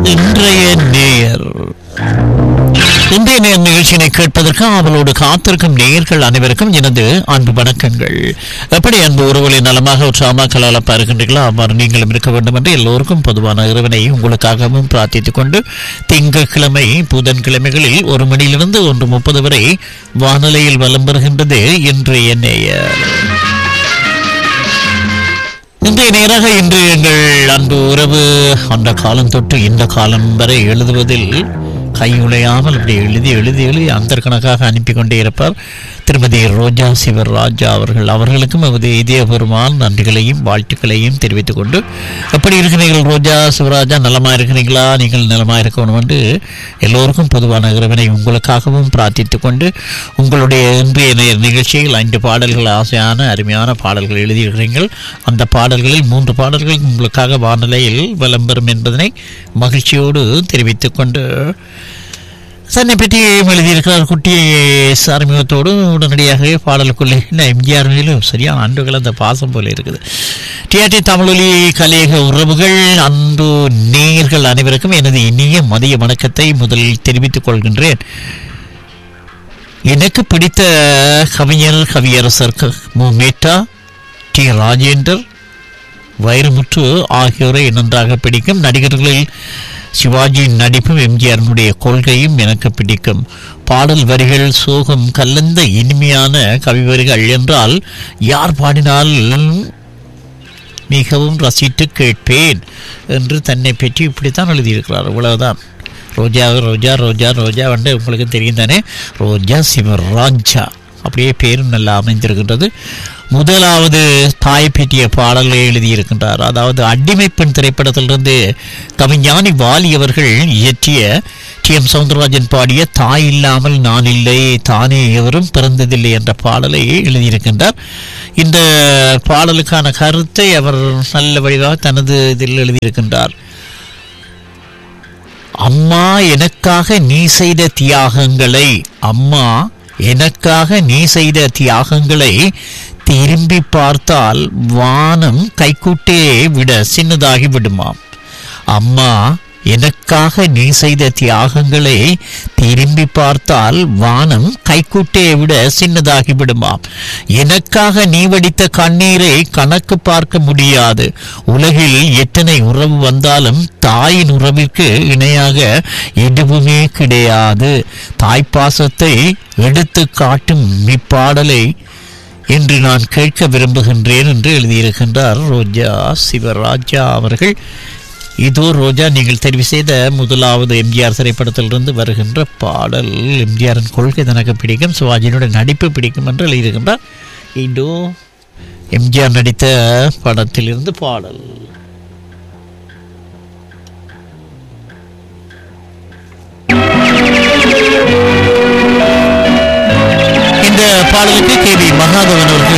இன்றைய நேயர் இன்றைய நேர் நிகழ்ச்சியினை கேட்பதற்கு அவளோடு காத்திருக்கும் நேயர்கள் அனைவருக்கும் எனது அன்பு வணக்கங்கள் எப்படி அன்பு உறவுகளை நலமாக உற்சாகமாக கலாலப்பா இருக்கின்றீர்களோ அவ்வாறு நீங்களும் இருக்க வேண்டும் என்று எல்லோருக்கும் பொதுவான இறைவனை உங்களுக்காகவும் பிரார்த்தித்துக் கொண்டு திங்கட்கிழமை புதன்கிழமைகளில் ஒரு மணியிலிருந்து ஒன்று முப்பது வரை வானொலியில் வலம் வருகின்றது இன்றைய நேயர் இன்றைய நேராக இன்று எங்கள் அன்பு உறவு அந்த காலம் தொட்டு இந்த காலம் வரை எழுதுவதில் கை உழையாமல் அப்படி எழுதி எழுதி எழுதி அந்தர்கணக்காக அனுப்பி கொண்டே இருப்பார் திருமதி ரோஜா சிவராஜா அவர்கள் அவர்களுக்கும் நமது இதயபூர்வமான நன்றிகளையும் வாழ்த்துக்களையும் தெரிவித்துக் கொண்டு எப்படி இருக்கிறீர்கள் ரோஜா சிவராஜா நலமா இருக்கிறீங்களா நீங்கள் நலமா இருக்கணும் என்று எல்லோருக்கும் பொதுவான இறைவனை உங்களுக்காகவும் பிரார்த்தித்துக் கொண்டு உங்களுடைய இன்றைய நே- நிகழ்ச்சியில் ஐந்து பாடல்கள் ஆசையான அருமையான பாடல்கள் எழுதியிருக்கிறீர்கள் அந்த பாடல்களில் மூன்று பாடல்கள் உங்களுக்காக வானிலையில் விளம்பரம் என்பதனை மகிழ்ச்சியோடு தெரிவித்துக் கொண்டு தன்னை பற்றி எழுதியிருக்கிறார் குட்டி அறிமுகத்தோடு உடனடியாகவே பாடலுக்குள்ளே என்ன எம்ஜிஆர் மேலும் சரியான அன்புகள் அந்த பாசம் போல இருக்குது டிஆர்டி தமிழொலி கலையக உறவுகள் அன்பு நேயர்கள் அனைவருக்கும் எனது இனிய மதிய வணக்கத்தை முதலில் தெரிவித்துக் கொள்கின்றேன் எனக்கு பிடித்த கவிஞர் கவியரசர் க- மு மேத்தா டி ராஜேந்தர் வைரமுத்து ஆகியோரை நன்றாக பிடிக்கும் நடிகர்களில் சிவாஜியின் நடிப்பும் எம்ஜிஆரினுடைய கொள்கையும் எனக்கு பிடிக்கும் பாடல் வரிகள் சோகம் கலந்த இனிமையான கவி வரிகள் என்றால் யார் பாடினாலும் மிகவும் ரசித்து கேட்பேன் என்று தன்னை பற்றி இப்படித்தான் எழுதியிருக்கிறார் இவ்வளவுதான் ரோஜா ரோஜா ரோஜா ரோஜா வந்து உங்களுக்கு தெரியும் தானே ரோஜா சிவராஜா அப்படியே பேரும் நல்லா அமைந்திருக்கின்றது முதலாவது தாய் பற்றிய பாடல்களை எழுதியிருக்கின்றார் அதாவது அடிமை பெண் திரைப்படத்திலிருந்து கவிஞானி வாலி அவர்கள் இயற்றிய டி எம் சவுந்தரராஜன் பாடிய தாய் இல்லாமல் நான் இல்லை தானே எவரும் பிறந்ததில்லை என்ற பாடலை எழுதியிருக்கின்றார் இந்த பாடலுக்கான கருத்தை அவர் நல்ல வடிவாக தனது இதில் எழுதியிருக்கின்றார் அம்மா எனக்காக நீ செய்த தியாகங்களை அம்மா எனக்காக நீ செய்த தியாகங்களை திரும்பி பார்த்தால் வானம் கைக்குட்டே விட சின்னதாகி விடுமாம் அம்மா எனக்காக நீ செய்த தியாகங்களை திரும்பி பார்த்தால் வானம் கைக்குட்டே விட சின்னதாகி விடுமாம் எனக்காக நீ வடித்த கண்ணீரை கணக்கு பார்க்க முடியாது உலகில் எத்தனை உறவு வந்தாலும் தாயின் உறவிற்கு இணையாக எதுவுமே கிடையாது தாய்ப்பாசத்தை எடுத்து காட்டும் இப்பாடலை இன்று நான் கேட்க விரும்புகின்றேன் என்று எழுதியிருக்கின்றார் ரோஜா சிவராஜா அவர்கள் இதோ ரோஜா நீங்கள் தெரிவு செய்த முதலாவது எம்ஜிஆர் திரைப்படத்திலிருந்து வருகின்ற பாடல் எம்ஜிஆரின் கொள்கை தனக்கு பிடிக்கும் சிவாஜியினுடைய நடிப்பு பிடிக்கும் என்று எழுதியிருக்கின்றார் இதோ எம்ஜிஆர் நடித்த படத்திலிருந்து பாடல் இந்த பாடலுக்கு கே வி மகாதவன் அவர்கள்